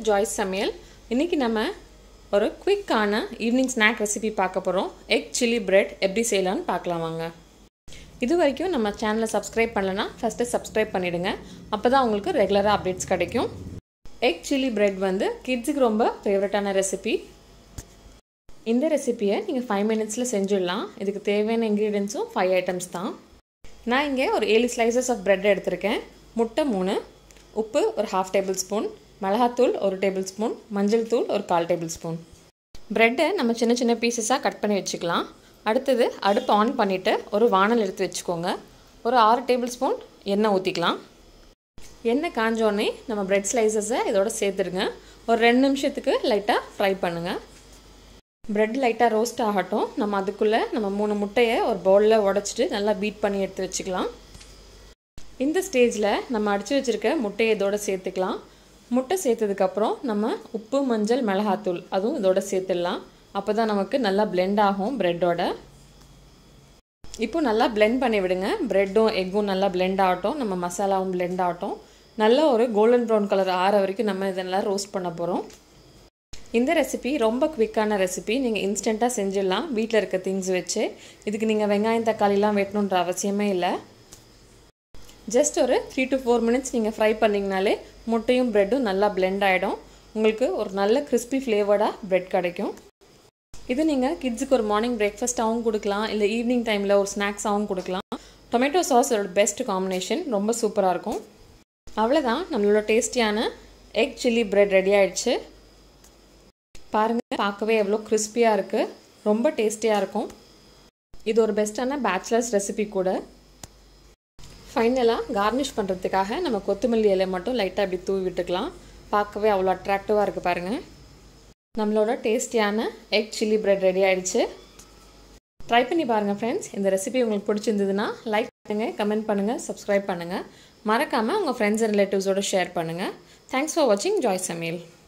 Joyce சமையல் இன்றைக்கி நம்ம ஒரு குயிக்கான ஈவினிங் ஸ்நாக் ரெசிபி பார்க்க போகிறோம் எக் சில்லி பிரெட் எப்படி செய்யலான்னு பார்க்கலாம் வாங்க இது வரைக்கும் நம்ம சேனலை சப்ஸ்கிரைப் பண்ணலன்னா ஃபஸ்ட்டு சப்ஸ்கிரைப் பண்ணிவிடுங்க அப்போ தான் உங்களுக்கு ரெகுலராக அப்டேட்ஸ் கிடைக்கும் எக் சில்லி பிரெட் வந்து கிட்ஸுக்கு ரொம்ப ஃபேவரட்டான ரெசிபி இந்த ரெசிப்பியை நீங்கள் ஃபைவ் மினிட்ஸில் செஞ்சிடலாம் இதுக்கு தேவையான இன்க்ரீடியன்ஸும் ஃபைவ் ஐட்டம்ஸ் தான் நான் இங்கே ஒரு ஏழு ஸ்லைசஸ் ஆஃப் பிரெட் எடுத்திருக்கேன் முட்டை மூணு உப்பு ஒரு ஹாஃப் டேபிள் ஸ்பூன் மிளகாத்தூள் ஒரு டேபிள் ஸ்பூன் மஞ்சள் தூள் ஒரு கால் டேபிள் ஸ்பூன் ப்ரெட்டை நம்ம சின்ன சின்ன பீசஸாக கட் பண்ணி வச்சுக்கலாம் அடுத்தது அடுப்பு ஆன் பண்ணிவிட்டு ஒரு வானல் எடுத்து வச்சுக்கோங்க ஒரு ஆறு டேபிள் ஸ்பூன் எண்ணெய் ஊற்றிக்கலாம் எண்ணெய் காஞ்சோடனே நம்ம ப்ரெட் ஸ்லைசஸை இதோட சேர்த்துருங்க ஒரு ரெண்டு நிமிஷத்துக்கு லைட்டாக ஃப்ரை பண்ணுங்கள் ப்ரெட் லைட்டாக ரோஸ்ட் ஆகட்டும் நம்ம அதுக்குள்ளே நம்ம மூணு முட்டையை ஒரு பவுலில் உடச்சிட்டு நல்லா பீட் பண்ணி எடுத்து வச்சுக்கலாம் இந்த ஸ்டேஜில் நம்ம அடித்து வச்சுருக்க முட்டையை இதோட சேர்த்துக்கலாம் முட்டை சேர்த்ததுக்கப்புறம் நம்ம உப்பு மஞ்சள் மிளகாத்தூள் அதுவும் இதோட சேர்த்துடலாம் அப்போ தான் நமக்கு நல்லா பிளெண்ட் ஆகும் ப்ரெட்டோட இப்போ நல்லா பிளெண்ட் பண்ணி விடுங்க ப்ரெட்டும் எக்கும் நல்லா பிளெண்ட் ஆகட்டும் நம்ம மசாலாவும் பிளெண்ட் ஆகட்டும் நல்லா ஒரு கோல்டன் ப்ரௌன் கலர் ஆற வரைக்கும் நம்ம இதெல்லாம் ரோஸ்ட் பண்ண போகிறோம் இந்த ரெசிபி ரொம்ப குவிக்கான ரெசிபி நீங்கள் இன்ஸ்டண்ட்டாக செஞ்சிடலாம் வீட்டில் இருக்க திங்ஸ் வச்சு இதுக்கு நீங்கள் வெங்காயம் தக்காளிலாம் வெட்டணுன்ற அவசியமே இல்லை ஜஸ்ட் ஒரு த்ரீ டு ஃபோர் மினிட்ஸ் நீங்கள் ஃப்ரை பண்ணிங்கனாலே முட்டையும் ப்ரெட்டும் நல்லா பிளெண்ட் ஆகிடும் உங்களுக்கு ஒரு நல்ல கிறிஸ்பி ஃப்ளேவர்டாக ப்ரெட் கிடைக்கும் இது நீங்கள் கிட்ஸுக்கு ஒரு மார்னிங் பிரேக்ஃபாஸ்ட்டாகவும் கொடுக்கலாம் இல்லை ஈவினிங் டைமில் ஒரு ஸ்நாக்ஸாகவும் கொடுக்கலாம் டொமேட்டோ சாஸ் ஒரு பெஸ்ட் காம்பினேஷன் ரொம்ப சூப்பராக இருக்கும் அவ்வளோதான் நம்மளோட டேஸ்டியான எக் சில்லி ப்ரெட் ரெடி ஆயிடுச்சு பாருங்கள் பார்க்கவே எவ்வளோ கிறிஸ்பியாக இருக்குது ரொம்ப டேஸ்டியாக இருக்கும் இது ஒரு பெஸ்ட்டான பேச்சுலர்ஸ் ரெசிபி கூட ஃபைனலாக கார்னிஷ் பண்ணுறதுக்காக நம்ம கொத்தமல்லி இலை மட்டும் லைட்டாக இப்படி தூவி விட்டுக்கலாம் பார்க்கவே அவ்வளோ அட்ராக்டிவாக இருக்குது பாருங்கள் நம்மளோட டேஸ்டியான எக் சில்லி பிரெட் ரெடி ஆயிடுச்சு ட்ரை பண்ணி பாருங்கள் ஃப்ரெண்ட்ஸ் இந்த ரெசிபி உங்களுக்கு பிடிச்சிருந்ததுன்னா லைக் பண்ணுங்கள் கமெண்ட் பண்ணுங்கள் சப்ஸ்கிரைப் பண்ணுங்கள் மறக்காமல் உங்கள் ஃப்ரெண்ட்ஸ் அண்ட் ரிலேட்டிவ்ஸோடு ஷேர் பண்ணுங்கள் தேங்க்ஸ் ஃபார் வாட்சிங் ஜாய் சமையல்